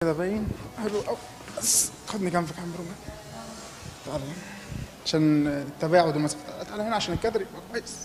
كده باين حلو قوي بس خدني جنبك يا عم رومان تعالى هنا. عشان التباعد والمسافه تعالى هنا عشان الكادر يبقى كويس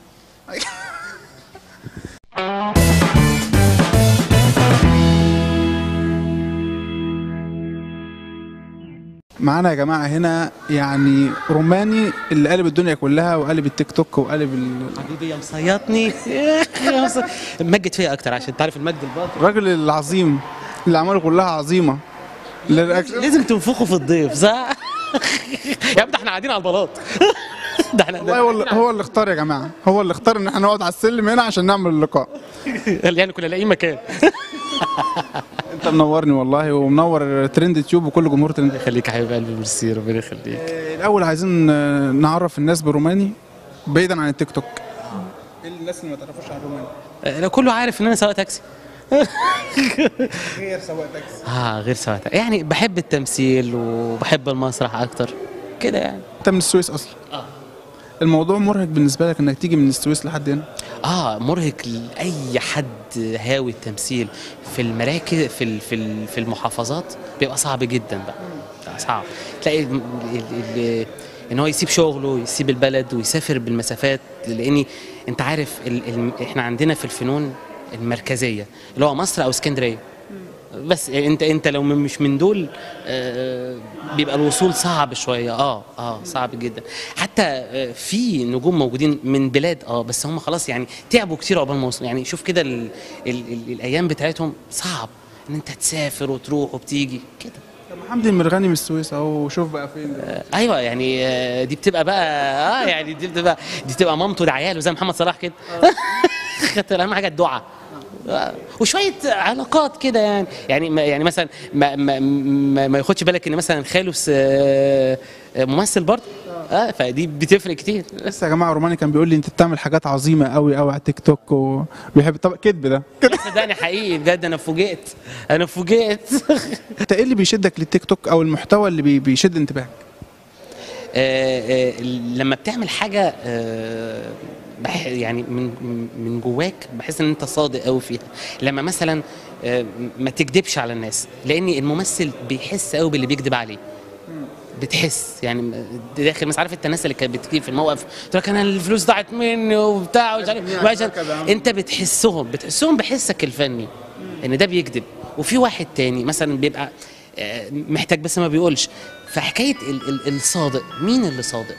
معانا يا جماعه هنا يعني روماني اللي قلب الدنيا كلها وقلب التيك توك وقلب ال- حبيبي يا مصيطني يا مصي- مجد فيا اكتر عشان تعرف المجد الباطل الراجل العظيم اللي اعماله كلها عظيمه اللي الأكل- لازم تنفخه في الضيف صح يا عم ده احنا قاعدين على البلاط ده احنا والله هو اللي, هو اللي اختار يا جماعه هو اللي اختار ان احنا نقعد على السلم هنا عشان نعمل اللقاء يعني كنا لاقيين مكان انت منورني والله ومنور ترند تيوب وكل جمهور ترند خليك يا حبيب قلبي ميرسي ربنا يخليك آه، الاول عايزين آه، نعرف الناس بروماني بعيدا عن التيك توك ايه الناس اللي ما تعرفوش عن روماني آه، لو كله عارف ان انا سواق تاكسي غير سواق تاكسي اه غير سواق تاكسي يعني بحب التمثيل وبحب المسرح اكتر كده يعني انت من السويس اصلا اه الموضوع مرهق بالنسبه لك انك تيجي من السويس لحد هنا اه مرهق لاي حد هاوي التمثيل في المراكز في ال- في ال- في المحافظات بيبقى صعب جدا بقى آه، صعب تلاقي ال- ال- ال- ان هو يسيب شغله يسيب البلد ويسافر بالمسافات لاني انت عارف ال ال احنا عندنا في الفنون المركزيه اللي هو مصر او اسكندريه بس انت انت لو من- مش من دول آه، بيبقى الوصول صعب شويه اه اه صعب جدا حتى آه، في نجوم موجودين من بلاد اه بس هم خلاص يعني تعبوا كتير عقبال ما وصلوا يعني شوف كده ال ال ال الايام بتاعتهم صعب ان انت تسافر وتروح وبتيجي كده طب ما حمدي المرغني من السويس اهو شوف بقى فين ده. آه، ايوه يعني آه، دي بتبقى بقى اه يعني دي بتبقى دي بتبقى مامته لعياله زي محمد صلاح كده خدت اهم حاجه الدعاء آه، وشويه علاقات كده يعني يعني ما يعني مثلا ما ما, ما, ما ياخدش بالك ان مثلا خاله س- آه، آه، ممثل برضه اه فدي بتفرق كتير لسه يا جماعه روماني كان بيقول لي انت بتعمل حاجات عظيمه قوي قوي على تيك توك وبيحب طب كدب ده كده صدقني حقيقي بجد انا فوجئت انا فوجئت انت ايه اللي بيشدك للتيك توك او المحتوى اللي بي- بيشد انتباهك آه، آه، لما بتعمل حاجه آه، بح يعني من من جواك بحس ان انت صادق قوي فيها لما مثلا آه، ما تكذبش على الناس لان الممثل بيحس قوي باللي بيكذب عليه بتحس يعني داخل مش عارف انت الناس اللي كانت بتيجي في الموقف تقول لك انا الفلوس ضاعت مني وبتاع ومش عارف وعشان انت بتحسهم بتحسهم بحسك الفني ان ده بيكذب وفي واحد تاني مثلا بيبقى آه، محتاج بس ما بيقولش فحكايه ال- ال- الصادق مين اللي صادق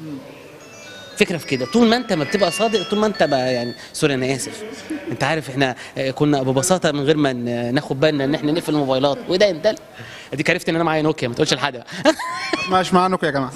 فكره في كده طول ما انت ما بتبقى صادق طول ما انت بقى يعني سوري انا اسف انت عارف احنا آه، كنا ببساطه من غير ما ن- ناخد بالنا ان احنا نقفل الموبايلات وده ده اديك عرفت ان انا معايا نوكيا ما تقولش لحد بقى مش معاكم يا جماعه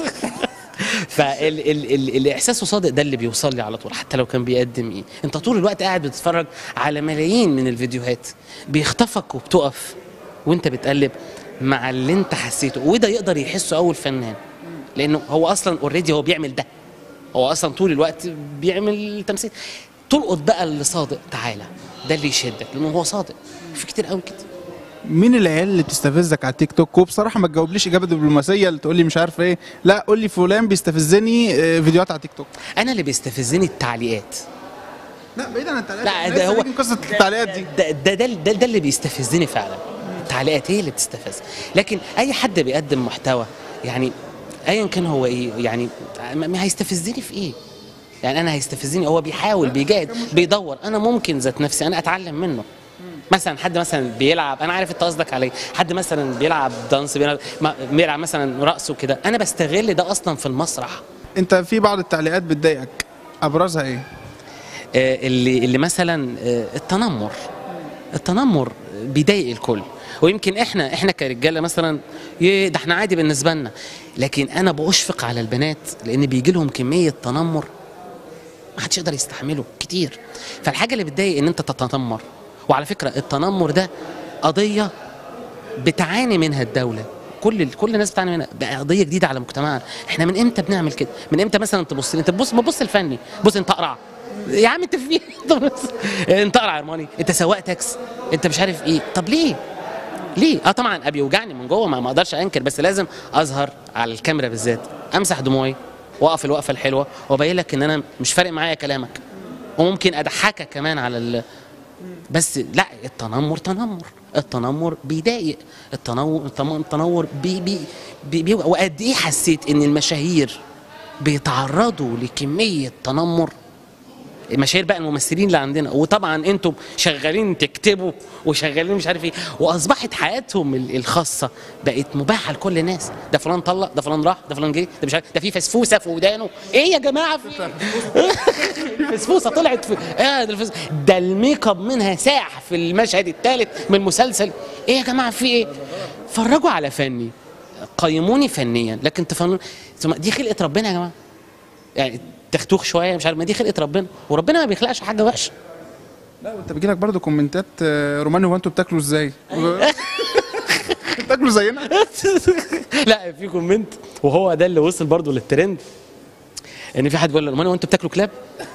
فالاحساسه صادق ده اللي بيوصل لي على طول حتى لو كان بيقدم ايه انت طول الوقت قاعد بتتفرج على ملايين من الفيديوهات بيخطفك وبتقف وانت بتقلب مع اللي انت حسيته وده يقدر يحسه اول فنان لانه هو اصلا اوريدي هو بيعمل ده هو اصلا طول الوقت بيعمل تمثيل تلقط بقى اللي صادق تعالى ده اللي يشدك لانه هو صادق في كتير قوي كده مين العيال اللي بتستفزك على التيك توك وبصراحه ما تجاوبليش اجابه دبلوماسيه اللي تقول لي مش عارف ايه لا قول لي فلان بيستفزني آه، فيديوهات على تيك توك انا اللي بيستفزني التعليقات لا بعيدا عن التعليقات لا إحنا ده لسه هو راجعين قصه التعليقات دي ده ده ده, ده, ده اللي بيستفزني فعلا التعليقات هي اللي بتستفز لكن اي حد بيقدم محتوى يعني ايا كان هو ايه يعني ما ما هيستفزني في ايه يعني انا هيستفزني هو بيحاول بيجاهد بيدور انا ممكن ذات نفسي انا اتعلم منه مثلا حد مثلا بيلعب انا عارف انت قصدك عليه حد مثلا بيلعب دانس بيلعب, ما- بيلعب مثلا رقص وكده انا بستغل ده اصلا في المسرح انت في بعض التعليقات بتضايقك ابرزها ايه آه، اللي اللي مثلا آه، التنمر التنمر بيضايق الكل ويمكن احنا احنا كرجاله مثلا يه ده احنا عادي بالنسبه لنا لكن انا بشفق على البنات لان بيجي لهم كميه تنمر ما حدش يقدر يستحمله كتير فالحاجه اللي بتضايق ان انت تتنمر وعلى فكره التنمر ده قضيه بتعاني منها الدوله كل كل الناس بتعاني منها بقى قضيه جديده على مجتمعنا احنا من امتى بنعمل كده من امتى مثلا تبص لي انت بص ما تبص الفني بص انت اقرع يا عم انت في إيه؟ طب بس. انت اقرع يا ارماني انت سواق تاكس انت مش عارف ايه طب ليه ليه اه طبعا بيوجعني من جوه ما ما اقدرش انكر بس لازم اظهر على الكاميرا بالذات امسح دموعي واقف الوقفه الحلوه وابين لك ان انا مش فارق معايا كلامك وممكن اضحكك كمان على ال... بس لا التنمر تنمر التنمر بيضايق التنمر التنمر بي بي بي بي وقد ايه حسيت ان المشاهير بيتعرضوا لكميه تنمر المشاهير بقى الممثلين اللي عندنا وطبعا انتم شغالين تكتبوا وشغالين مش عارف ايه واصبحت حياتهم ال- الخاصه بقت مباحه لكل الناس ده فلان طلق ده فلان راح ده فلان جه ده مش عارف ده في فسفوسه في ودانه ايه يا جماعه في الفسفوسه طلعت في ايه ده الفس... ده الميك اب منها ساح في المشهد الثالث من مسلسل ايه يا جماعه في ايه فرجوا على فني قيموني فنيا لكن تفنون ثم دي خلقه ربنا يا جماعه يعني تختوخ شويه مش عارف ما دي خلقه ربنا وربنا ما بيخلقش حاجه وحشه لا وانت بيجي لك برضه كومنتات آه، روماني هو انتوا بتاكلوا ازاي؟ بتاكلوا زينا؟ لا في كومنت وهو ده اللي وصل برضو للترند ان في حد بيقول له "أمال وانتوا بتاكلوا كلاب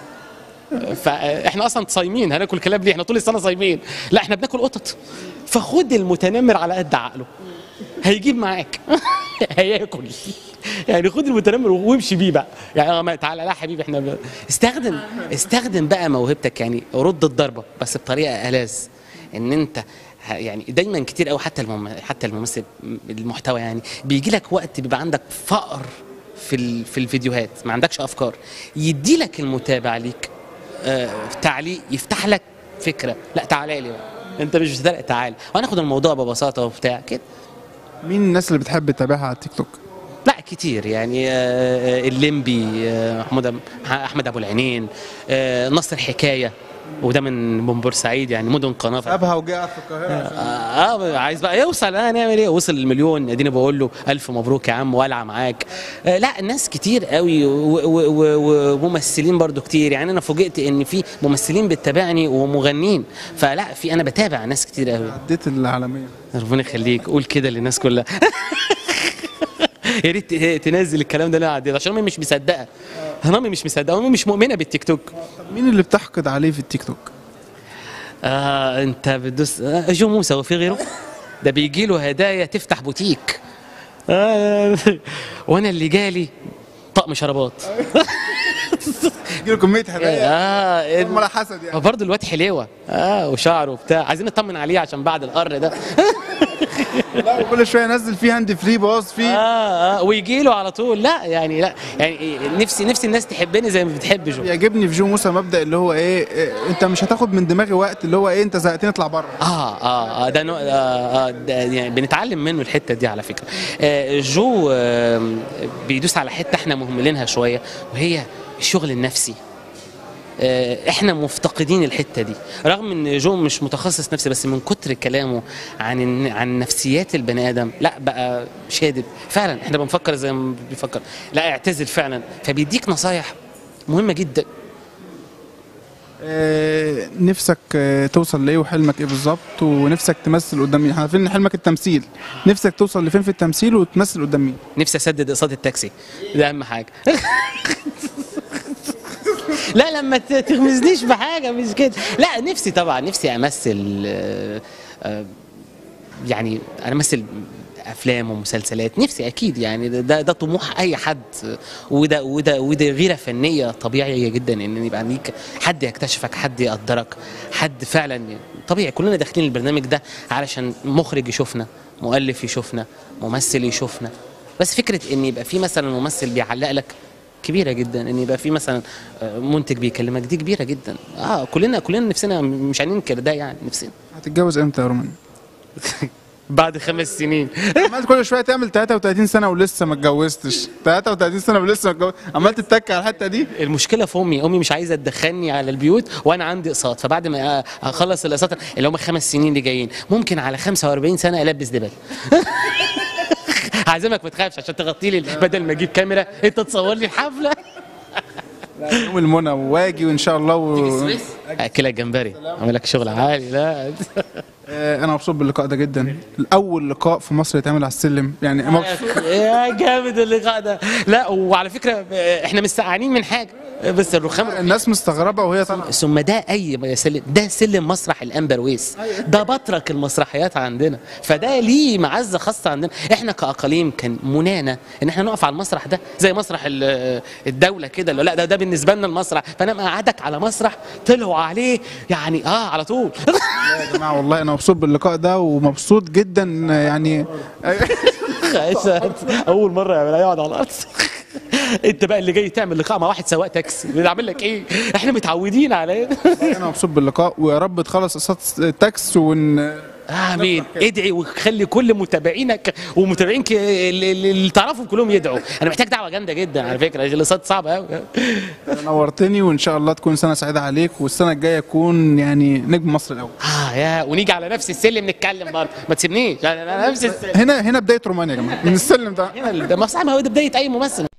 فاحنا اصلا صايمين هناكل كلاب ليه احنا طول السنه صايمين لا احنا بناكل قطط فخد المتنمر على قد عقله هيجيب معاك هياكل يعني خد المتنمر وامشي بيه بقى يعني آه، ما تعالى لا يا حبيبي احنا ب... استخدم استخدم بقى موهبتك يعني رد الضربه بس بطريقه ألذ ان انت ه- يعني دايما كتير قوي حتى المم... حتى الممثل م- المحتوى يعني بيجي لك وقت بيبقى عندك فقر في ال... في الفيديوهات ما عندكش افكار يدي لك المتابع ليك آه تعليق يفتح لك فكره لا تعالى لي بقى انت مش بتتريق تعالى وهناخد الموضوع ببساطه وبتاع كده مين الناس اللي بتحب تتابعها على التيك توك؟ لا كتير يعني آه، آه، الليمبي آه، محمود احمد ابو العينين آه، نصر حكايه وده من من بورسعيد يعني مدن قناه سابها وجه قاعد في القاهره اه آه، عايز بقى يوصل اه نعمل ايه وصل المليون اديني بقول له الف مبروك يا عم والعه معاك آه لا ناس كتير قوي و- و- و- وممثلين برضو كتير يعني انا فوجئت ان في ممثلين بتتابعني ومغنيين فلا في انا بتابع ناس كتير قوي عديت العالميه ربنا يخليك قول كده للناس كلها يا ريت ت- تنزل الكلام ده اللي انا عديت عشان امي مش مصدقه انا امي مش مصدقه امي مش مؤمنه بالتيك توك طب مين اللي بتحقد عليه في التيك توك؟ آه انت بتدوس آه جو موسى وفي غيره ده بيجي له هدايا تفتح بوتيك آه وانا اللي جالي طقم شرابات يجي له كميه هدايا اه امال حسد يعني برضه الواد حليوه اه وشعره وبتاع عايزين نطمن عليه عشان بعد القر ده لا وكل شويه ينزل فيه هاند فري باظ فيه اه اه ويجي له على طول لا يعني لا يعني نفسي نفسي الناس تحبني زي ما بتحب جو بيعجبني في جو موسى مبدا اللي هو ايه, إيه انت مش هتاخد من دماغي وقت اللي هو ايه انت زهقتني اطلع بره اه اه اه ده نوع آه آه ده يعني بنتعلم منه الحته دي على فكره آه جو آه بيدوس على حته احنا مهملينها شويه وهي الشغل النفسي آه، احنا مفتقدين الحته دي رغم ان جو مش متخصص نفسي بس من كتر كلامه عن الن- عن نفسيات البني ادم لا بقى شادد فعلا احنا بنفكر زي ما بيفكر لا اعتزل فعلا فبيديك نصايح مهمه جدا آه، نفسك آه، توصل لايه وحلمك ايه بالظبط ونفسك تمثل قدام مين احنا عارفين ان حلمك التمثيل نفسك توصل لفين في التمثيل وتمثل قدام مين نفسي اسدد اقساط التاكسي ده اهم حاجه لا لما ت- تغمزنيش بحاجه مش كده لا نفسي طبعا نفسي امثل آه، آه، يعني انا امثل افلام ومسلسلات نفسي اكيد يعني ده- ده ده طموح اي حد وده وده وده غيره فنيه طبيعيه جدا ان يبقى ليك حد يكتشفك حد يقدرك حد فعلا طبيعي كلنا داخلين البرنامج ده علشان مخرج يشوفنا مؤلف يشوفنا ممثل يشوفنا بس فكره ان يبقى في مثلا ممثل بيعلق لك كبيره جدا ان يبقى في مثلا آه، منتج بيكلمك دي كبيره جدا اه كلنا كلنا نفسنا مش هننكر ده يعني نفسنا هتتجوز امتى يا رومان بعد خمس سنين عمال كل شويه تعمل 33 سنه ولسه ما اتجوزتش 33 سنه ولسه ما اتجوزتش عمال تتك على الحته دي المشكله في امي امي مش عايزه تدخلني على البيوت وانا عندي اقساط فبعد ما اخلص الاقساط اللي هم خمس سنين اللي جايين ممكن على 45 سنه البس دبل عازمك ما تخافش عشان تغطي لي بدل ما اجيب كاميرا انت تصور لي الحفله يوم المنى واجي وان شاء الله و... اكلك جمبري اعمل لك شغل عالي لا آه، انا مبسوط باللقاء ده جدا الاول لقاء في مصر يتعمل على السلم يعني مبسوط يا جامد اللقاء ده لا وعلى فكره احنا مش سقعانين من حاجه بس الرخام الناس مستغربه وهي طالعه ثم ده اي سلم ده سلم مسرح الامبرويس ده بطرك المسرحيات عندنا فده ليه معزه خاصه عندنا احنا كاقاليم كان منانا ان احنا نقف على المسرح ده زي مسرح ال- الدوله كده اللي لا ده ده بالنسبه لنا المسرح فانا مقعدك على مسرح طلعوا عليه يعني اه على طول يا جماعه والله انا مبسوط باللقاء ده ومبسوط جدا يعني اول مره يعملها يقعد على الارض انت بقى اللي جاي تعمل لقاء مع واحد سواق تاكسي بنعمل لك ايه احنا متعودين على انا مبسوط باللقاء ويا رب تخلص قصه التاكس ون امين ادعي وخلي كل متابعينك ومتابعينك اللي, اللي تعرفهم كلهم يدعوا انا محتاج دعوه جامده جدا على فكره الاقتصاد صعب قوي نورتني وان شاء الله تكون سنه سعيده عليك والسنه الجايه اكون يعني نجم مصر الاول اه يا ونيجي على نفس السلم نتكلم برضه ما تسيبنيش انا أنا نفس السلم هنا هنا بدايه رومانيا يا جماعه من السلم ده هنا ده ما صعب هو ده بدايه اي ممثل